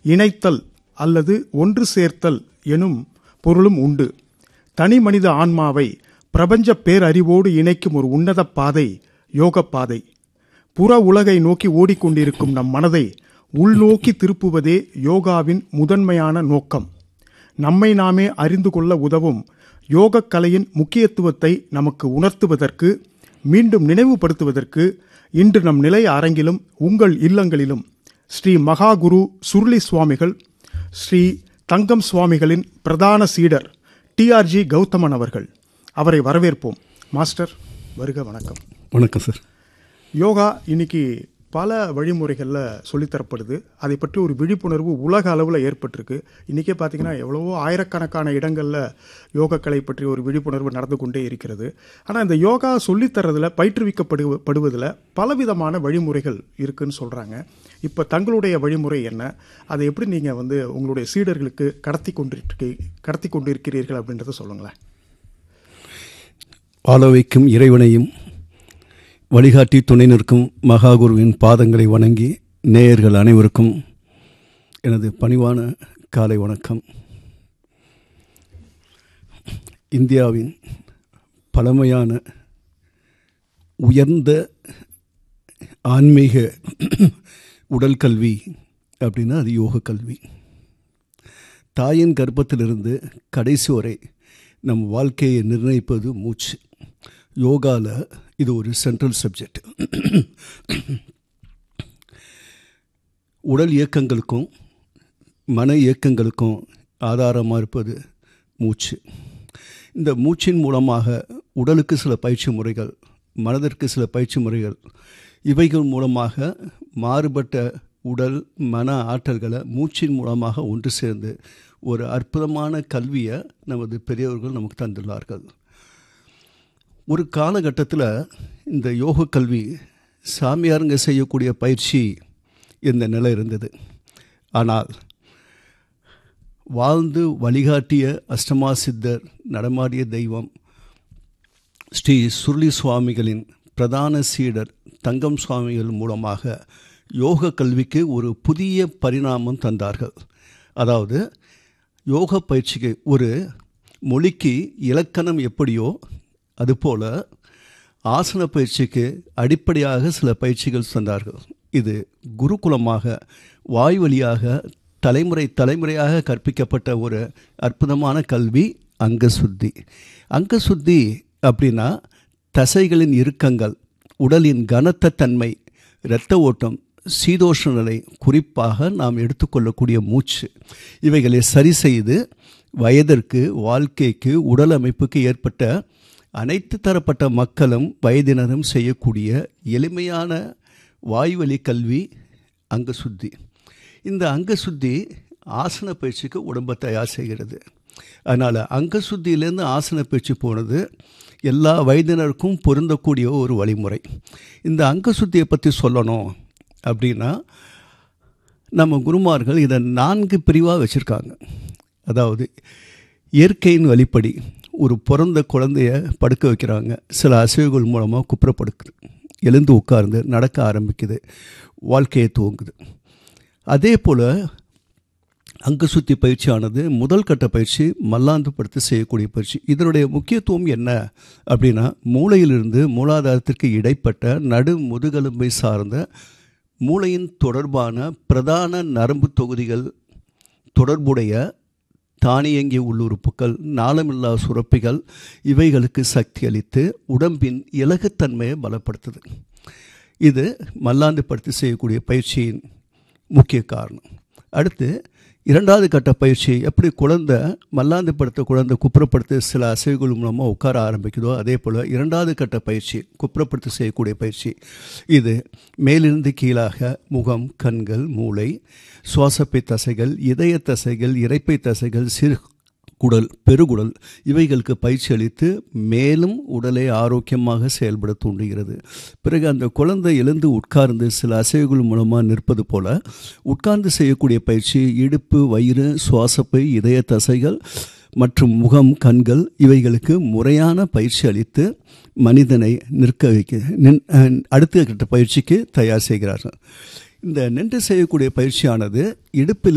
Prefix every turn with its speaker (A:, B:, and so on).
A: இணைத்தல் அல்லது ஒன்று சேர்த்தல் எனும் பொருளும் உண்டு தனி மனித ஆன்மாவை பிரபஞ்ச பேரறிவோடு இணைக்கும் ஒரு உன்னத பாதை யோக பாதை புற உலகை நோக்கி ஓடிக்கொண்டிருக்கும் நம் மனதை உள்நோக்கி திருப்புவதே யோகாவின் முதன்மையான நோக்கம் நம்மை நாமே அறிந்து கொள்ள உதவும் யோகக் கலையின் முக்கியத்துவத்தை நமக்கு உணர்த்துவதற்கு மீண்டும் நினைவுபடுத்துவதற்கு இன்று நம் நிலைய அரங்கிலும் உங்கள் இல்லங்களிலும் ஸ்ரீ மகாகுரு சுருளி சுவாமிகள் ஸ்ரீ தங்கம் சுவாமிகளின் பிரதான சீடர் டிஆர்ஜி கௌதமன் அவர்கள் அவரை வரவேற்போம் மாஸ்டர் வருக வணக்கம்
B: வணக்கம் சார்
A: யோகா இன்னைக்கு பல வழிமுறைகளில் சொல்லித்தரப்படுது அதை பற்றி ஒரு விழிப்புணர்வு உலக அளவில் ஏற்பட்டிருக்கு இன்றைக்கே பார்த்தீங்கன்னா எவ்வளவோ ஆயிரக்கணக்கான இடங்களில் யோகக்கலை பற்றி ஒரு விழிப்புணர்வு நடந்து கொண்டே இருக்கிறது ஆனால் இந்த யோகா சொல்லித்தரதில் பயிற்றுவிக்கப்படு படுவதில் பலவிதமான வழிமுறைகள் இருக்குன்னு சொல்கிறாங்க இப்போ தங்களுடைய வழிமுறை என்ன அதை எப்படி நீங்கள் வந்து உங்களுடைய சீடர்களுக்கு கடத்தி கொண்டிருக்க கடத்தி கொண்டிருக்கிறீர்கள் அப்படின்றத சொல்லுங்களேன்
B: ஆள வைக்கும் இறைவனையும் வழிகாட்டி துணை நிற்கும் மகாகுருவின் பாதங்களை வணங்கி நேயர்கள் அனைவருக்கும் எனது பணிவான காலை வணக்கம் இந்தியாவின் பழமையான உயர்ந்த ஆன்மீக உடல் கல்வி அப்படின்னா அது யோக கல்வி தாயின் கர்ப்பத்திலிருந்து கடைசி வரை நம் வாழ்க்கையை நிர்ணயிப்பது மூச்சு யோகாவில் இது ஒரு சென்ட்ரல் சப்ஜெக்ட் உடல் இயக்கங்களுக்கும் மன இயக்கங்களுக்கும் ஆதாரமாக இருப்பது மூச்சு இந்த மூச்சின் மூலமாக உடலுக்கு சில பயிற்சி முறைகள் மனதிற்கு சில பயிற்சி முறைகள் இவைகள் மூலமாக மாறுபட்ட உடல் மன ஆற்றல்களை மூச்சின் மூலமாக ஒன்று சேர்ந்து ஒரு அற்புதமான கல்வியை நமது பெரியவர்கள் நமக்கு தந்துள்ளார்கள் ஒரு காலகட்டத்தில் இந்த யோக கல்வி சாமியாருங்க செய்யக்கூடிய பயிற்சி இந்த நிலை இருந்தது ஆனால் வாழ்ந்து வழிகாட்டிய அஷ்டமா சித்தர் நடமாடிய தெய்வம் ஸ்ரீ சுருளி சுவாமிகளின் பிரதான சீடர் தங்கம் சுவாமிகள் மூலமாக யோக கல்விக்கு ஒரு புதிய பரிணாமம் தந்தார்கள் அதாவது யோக பயிற்சிக்கு ஒரு மொழிக்கு இலக்கணம் எப்படியோ அதுபோல் ஆசன பயிற்சிக்கு அடிப்படையாக சில பயிற்சிகள் தந்தார்கள் இது குருகுலமாக வாய் வழியாக தலைமுறை தலைமுறையாக கற்பிக்கப்பட்ட ஒரு அற்புதமான கல்வி அங்க சுத்தி அங்க சுத்தி அப்படின்னா தசைகளின் இறுக்கங்கள் உடலின் கனத்த தன்மை இரத்த ஓட்டம் சீதோஷ நிலை குறிப்பாக நாம் எடுத்துக்கொள்ளக்கூடிய மூச்சு இவைகளை சரி செய்து வயதிற்கு வாழ்க்கைக்கு உடல் அமைப்புக்கு ஏற்பட்ட அனைத்து தரப்பட்ட மக்களும் வயதினரும் செய்யக்கூடிய எளிமையான வாய்வழி கல்வி அங்க சுத்தி இந்த அங்க சுத்தி ஆசன பயிற்சிக்கு உடம்பை தயார் செய்கிறது அதனால் அங்க சுத்தியிலேருந்து ஆசன பயிற்சி போனது எல்லா வயதினருக்கும் பொருந்தக்கூடிய ஒரு வழிமுறை இந்த அங்க சுத்தியை பற்றி சொல்லணும் அப்படின்னா நம்ம குருமார்கள் இதை நான்கு பிரிவாக வச்சுருக்காங்க அதாவது இயற்கையின் வழிப்படி ஒரு பிறந்த குழந்தைய படுக்க வைக்கிறாங்க சில அசைவுகள் மூலமாக குப்புறப்படுக்குது எழுந்து உட்கார்ந்து நடக்க ஆரம்பிக்குது வாழ்க்கையை துவங்குது அதே போல் அங்கு சுத்தி பயிற்சியானது முதல் கட்ட பயிற்சி மல்லாந்து படுத்து செய்யக்கூடிய பயிற்சி இதனுடைய முக்கியத்துவம் என்ன அப்படின்னா மூளையிலிருந்து மூலாதாரத்திற்கு இடைப்பட்ட நடு முதுகெலும்பை சார்ந்த மூளையின் தொடர்பான பிரதான நரம்பு தொகுதிகள் தொடர்புடைய தானியங்கிய உள்ளுறுப்புகள் நாளமில்லா சுரப்பிகள் இவைகளுக்கு சக்தி அளித்து உடம்பின் இலகுத்தன்மையை பலப்படுத்துது இது மல்லாந்து படுத்து செய்யக்கூடிய பயிற்சியின் முக்கிய காரணம் அடுத்து இரண்டாவது கட்ட பயிற்சி எப்படி குழந்தை மல்லாந்து படுத்த குழந்தை குப்புறப்படுத்த சில அசைவுகள் மூலமாக உட்கார ஆரம்பிக்குதோ அதே போல் இரண்டாவது கட்ட பயிற்சி குப்புறப்படுத்த செய்யக்கூடிய பயிற்சி இது மேலிருந்து கீழாக முகம் கண்கள் மூளை சுவாசப்பை தசைகள் இதய தசைகள் இறைப்பை தசைகள் சிறு குடல் பெருகுடல் இவைகளுக்கு பயிற்சி அளித்து மேலும் உடலை ஆரோக்கியமாக செயல்பட தூண்டுகிறது பிறகு அந்த குழந்தை எழுந்து உட்கார்ந்து சில அசைவுகள் மூலமாக நிற்பது போல உட்கார்ந்து செய்யக்கூடிய பயிற்சி இடுப்பு வயிறு சுவாசப்பை இதய தசைகள் மற்றும் முகம் கண்கள் இவைகளுக்கு முறையான பயிற்சி அளித்து மனிதனை நிற்க வைக்க நின் அடுத்த கட்ட பயிற்சிக்கு தயார் செய்கிறார்கள் இந்த நின்று செய்யக்கூடிய பயிற்சியானது இடுப்பில்